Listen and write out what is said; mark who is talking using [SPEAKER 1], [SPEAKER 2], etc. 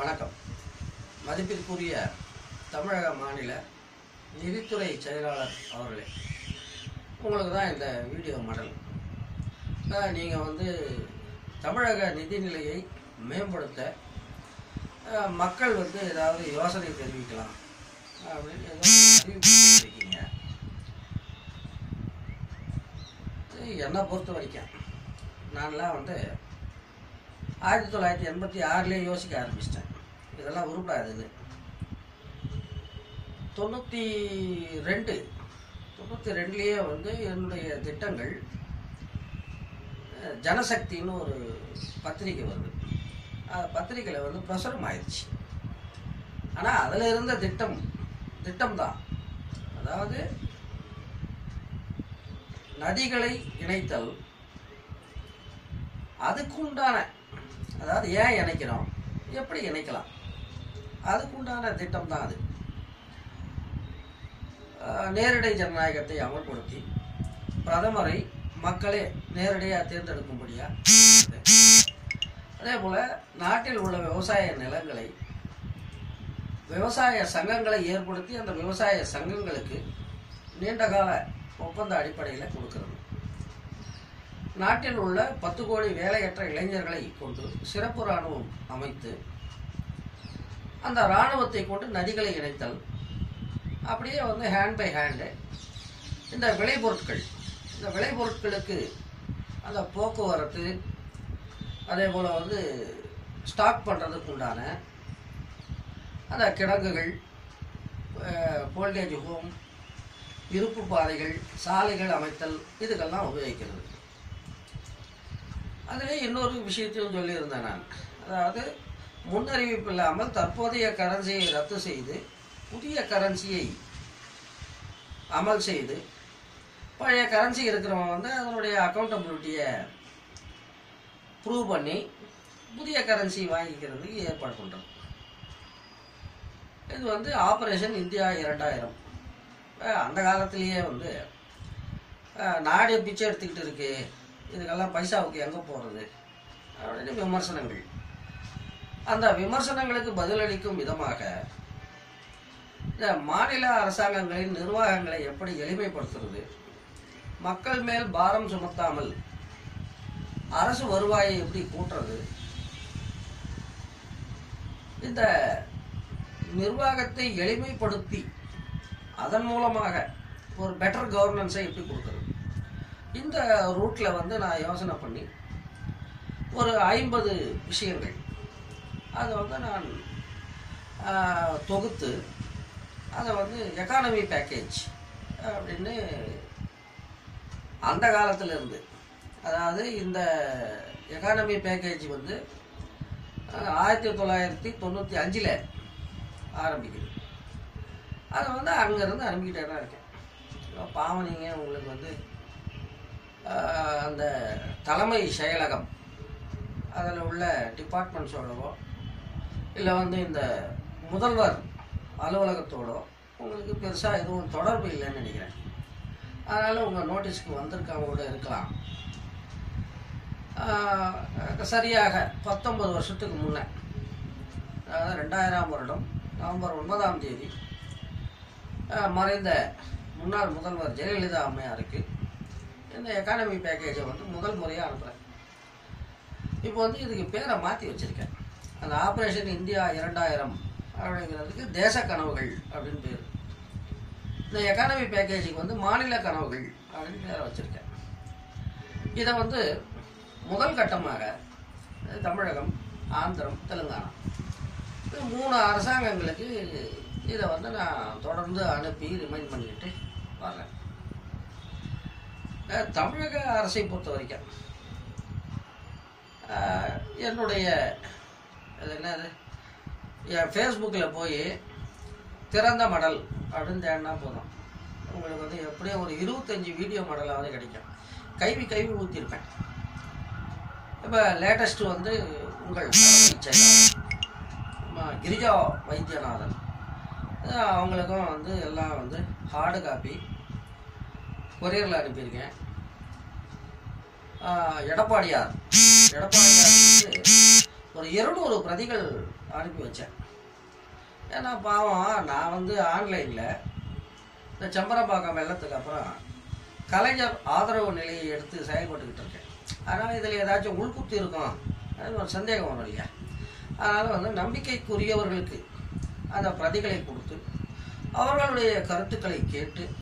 [SPEAKER 1] வணக்கம் மதிப்பிற்குரிய தமிழக மாநில நிதித்துறை செயலாளர் அவர்களே உங்களுக்கு தான் இந்த வீடியோ மடல் நீங்கள் வந்து தமிழக நிதிநிலையை மேம்படுத்த அஹ், மக்கள் வந்து ஏதாவது யோசனை தெரிவிக்கலாம் அப்படின்னு ஏதோ ஒரு அறிவிப்பு கொடுத்திருக்கீங்க. இது என்னை பொறுத்த வரைக்கும் நான்லாம் வந்து ஆயிரத்தி தொள்ளாயிரத்தி எண்பத்தி ஆறுலேயே யோசிக்க ஆரம்பிச்சிட்டேன் இதெல்லாம் உருப்படாதுன்னு தொண்ணூற்றி ரெண்டு தொண்ணூற்றி ரெண்டுலேயே வந்து என்னுடைய திட்டங்கள் அஹ், ஜனசக்தின்னு ஒரு பத்திரிக்கை வருது அந்த பத்திரிக்கையில் வந்து பிரசுரம் ஆயிடுச்சு ஆனால் அதில் இருந்த திட்டம் திட்டம் தான் அதாவது நதிகளை இணைத்தல் அதுக்குண்டான அதாவது ஏன் இணைக்கிறோம் எப்படி இணைக்கலாம் அதுக்குண்டான திட்டம் தான் அது அஹ், நேரடி ஜனநாயகத்தை அமல்படுத்தி பிரதமரை மக்களே நேரடியாக தேர்ந்தெடுக்கும்படியா அதே போல நாட்டில் உள்ள விவசாய நிலங்களை விவசாய சங்கங்களை ஏற்படுத்தி அந்த விவசாய சங்கங்களுக்கு நீண்டகால ஒப்பந்த அடிப்படையில் கொடுக்கிறது நாட்டில் உள்ள பத்து கோடி வேலையற்ற இளைஞர்களை கொண்டு சிறப்பு இராணுவம் அமைத்து அந்த இராணுவத்தை கொண்டு நதிகளை இணைத்தல் அப்படியே வந்து ஹேண்ட் பை ஹேண்டு இந்த விளைபொருட்கள் இந்த விளைபொருட்களுக்கு அந்த போக்குவரத்து அதே போல் வந்து ஸ்டாக் பண்ணுறதுக்கு உண்டான அந்த கிடங்குகள் போல்டேஜ் ஹோம் இருப்பு பாதைகள் சாலைகள் அமைத்தல் இதுக்கெல்லாம் உபயோகிக்கிறது அதிலே இன்னொரு விஷயத்தையும் சொல்லியிருந்தேன் நான் அதாவது முன்னறிவிப்பு இல்லாமல் தற்போதைய கரன்சியை ரத்து செய்து புதிய கரன்சியை அமல் செய்து பழைய கரன்சி இருக்கிறவங்க வந்து அதனுடைய அக்கௌண்டபிலிட்டியை ப்ரூவ் பண்ணி புதிய கரன்சி வாங்கிக்கிறதுக்கு ஏற்பாடு பண்ணுறது இது வந்து ஆப்ரேஷன் இந்தியா இரண்டாயிரம் அஹ் அந்த காலத்திலேயே வந்து அஹ், நாடு பிச்சை எடுத்துக்கிட்டு இருக்கு இதுக்கெல்லாம் பைசாவுக்கு எங்கே போகிறது அப்படின்னு விமர்சனங்கள் அந்த விமர்சனங்களுக்கு பதிலளிக்கும் விதமாக இந்த மாநில அரசாங்கங்களின் நிர்வாகங்களை எப்படி எளிமைப்படுத்துறது மக்கள் மேல் பாரம் சுமத்தாமல் அரசு வருவாயை எப்படி கூட்டுறது இந்த நிர்வாகத்தை எளிமைப்படுத்தி அதன் மூலமாக ஒரு பெட்டர் கவர்னன்ஸை எப்படி கொடுக்குறது இந்த ரூட்டில் வந்து நான் யோசனை பண்ணி ஒரு ஐம்பது விஷயங்கள் அதை வந்து நான் ஆஹ், தொகுத்து அதை வந்து எக்கானமி பேக்கேஜ் அப்படின்னு அந்த காலத்துல இருந்து அதாவது இந்த எக்கானமி பேக்கேஜ் வந்து ஆஹ், ஆயிரத்தி தொள்ளாயிரத்தி தொண்ணூற்றி அஞ்சில் ஆரம்பிக்குது அதை வந்து அங்கேருந்து அனுப்பிக்கிட்டே தான் இருக்கேன் இப்போ பாவம் நீங்கள் உங்களுக்கு வந்து ஆஹ், அந்த தலைமை செயலகம் அதில் உள்ள டிபார்ட்மெண்ட்ஸோடவோ இல்லை வந்து இந்த முதல்வர் அலுவலகத்தோடோ உங்களுக்கு பெருசாக எதுவும் தொடர்பு இல்லைன்னு நினைக்கிறேன் அதனால் உங்கள் நோட்டீஸ்க்கு வந்திருக்காம கூட இருக்கலாம் ஆஹ், சரியாக பத்தொன்பது வருஷத்துக்கு முன்னே அதாவது ரெண்டாயிரம் வருடம் நவம்பர் ஒன்பதாம் தேதி ஆஹ், மறைந்த முன்னாள் முதல்வர் ஜெயலலிதா அம்மையாருக்கு இந்த எக்கானமி பேக்கேஜை வந்து முதல் முறையாக அனுப்புகிறேன் இப்போ வந்து இதுக்கு பேரை மாற்றி வச்சுருக்கேன் அந்த ஆப்ரேஷன் இந்தியா இரண்டாயிரம் அப்படிங்கிறதுக்கு தேச கனவுகள் அப்படின்னு பேர் இந்த எக்கானமி பேக்கேஜுக்கு வந்து மாநில கனவுகள் அப்படின்னு பேரை வச்சுருக்கேன் இதை வந்து முதல் கட்டமாக அஹ், தமிழகம் ஆந்திரம் தெலுங்கானா இது மூணு அரசாங்கங்களுக்கு இதை வந்து நான் தொடர்ந்து அனுப்பி ரிமைண்ட் பண்ணிக்கிட்டு வர்றேன் அஹ், தமிழக அரசை பொறுத்த வரைக்கும் அஹ், என்னுடைய அது என்னது என் ஃபேஸ்புக்கில் போய் திறந்த மடல் அப்படின்னு தேடினா போதும் உங்களுக்கு வந்து எப்படியும் ஒரு இருபத்தஞ்சி வீடியோ மடலாவது கிடைக்கும் கைவி கைவி ஊற்றிருப்பேன் இப்போ லேட்டஸ்ட் வந்து உங்கள் தலைமைச் செயலாளர் ஆமா, கிரிஜா வைத்தியநாதன் அஹ் அவங்களுக்கும் வந்து எல்லாம் வந்து ஹார்டு காப்பி கொரியரில் அனுப்பியிருக்கேன் ஆஹ் எடப்பாடியார் எடப்பாடியார் வந்து ஒரு இருநூறு பிரதிகள் அனுப்பி வச்சேன் ஏன்னா பாவம் நான் வந்து ஆன்லைனில் இந்த செம்பரம்பாக்கம் வெள்ளத்துக்கு அப்புறம் கலைஞர் ஆதரவு நிலையை எடுத்து செயல்பட்டுக்கிட்டு இருக்கேன் அதனால் இதில் ஏதாச்சும் உள்குத்து இருக்கும் அது ஒரு சந்தேகம் வரும் இல்லையா அதனால் வந்து நம்பிக்கைக்குரியவர்களுக்கு அந்த பிரதிகளை கொடுத்து அவர்களுடைய கருத்துக்களை கேட்டு